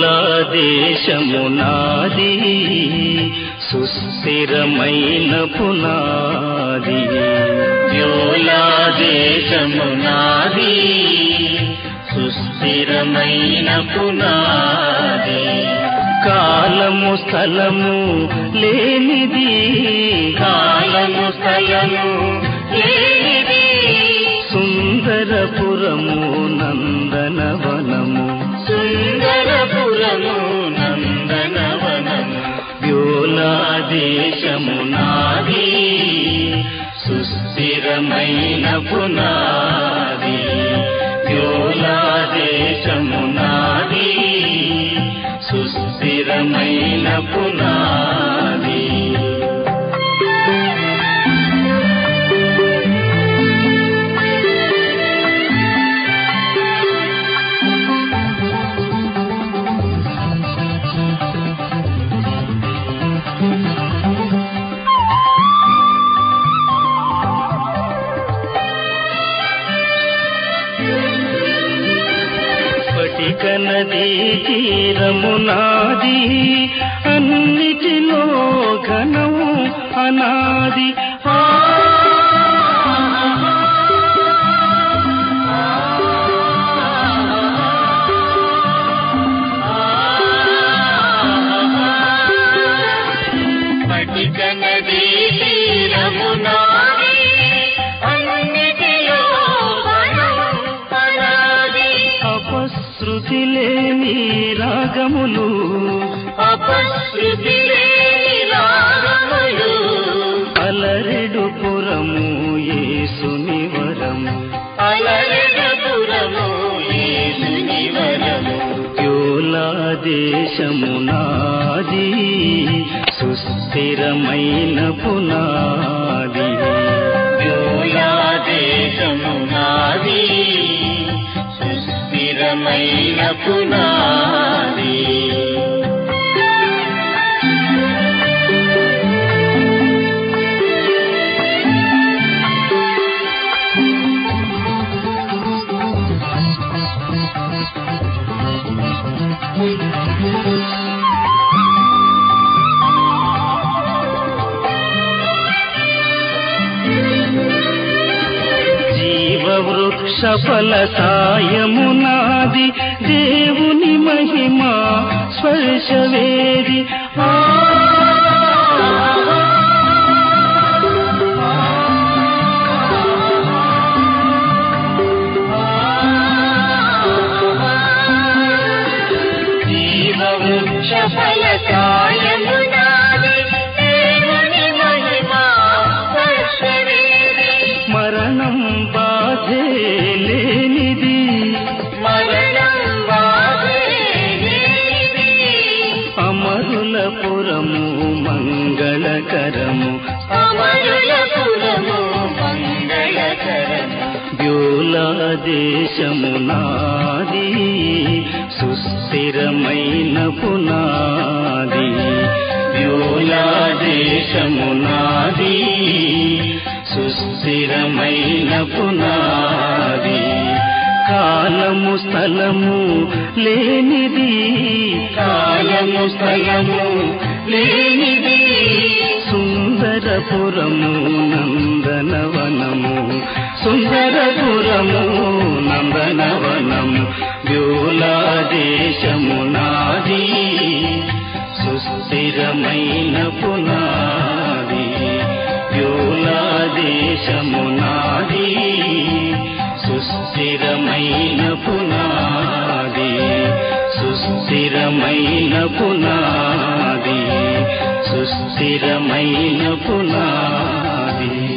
వ్యోలా దేశము నాది సుస్థిరమైన పునాది వ్యోలా దేశము నాది సుస్థిరమైన పునాది కాలము స్థలము లేనిది కాలము స్థలము లేనిది సుందరపురము నందనవనము సుందరపురము నందనవనము వ్యోలా దేశము నాది సుస్థిరమైన పునాది వ్యోలా దేశము నాది సుస్థిరమైన పునాది స్ఫటిక నదీ తీరము నాది అన్నిటిలో ఘనం అనాది ఆ స్ఫటిక నదీ తీరము నాది అన్నిటిలో ఘనం అనాది అపశృతి లేని రాగములు అపశృతి లేని రాగములు అలరెడు పురము యేసుని వరము అలరపురము యేసుని వరము యోలా దేశము నాది సుస్థిరమైన పునాది యోయా దేశము నాది సుస్థిరమైన పునాది జీవవృక్ష ఫల సాయము నాది దేవుని మహిమా స్పర్శవేది ఆ జీవవృక్ష ఫలకాయము నాది దేవుని మహిమా స్పర్శవేది మరణం బాధే లేనిది మరణం బాధేది అమరుల పురము మంగళకరము అమరుల పురము మంగళకరము వ్యోలా దేశము నాది సుస్థిరమైన పునాది వ్యోలా దేశము నాది సుస్థిరమైన పునాది కాలము స్థలము లేనిది కాలము స్థలము లేనిది సుందరపురము నందనవనము సుందరపురము నందనవనము వ్యోలా దేశము నాది సుస్థిరమైన పునాది వ్యోలా దేశము నాది సుస్థిరమైన పునాది సుస్థిరమైన పునాది సుస్థిరమైన పునాది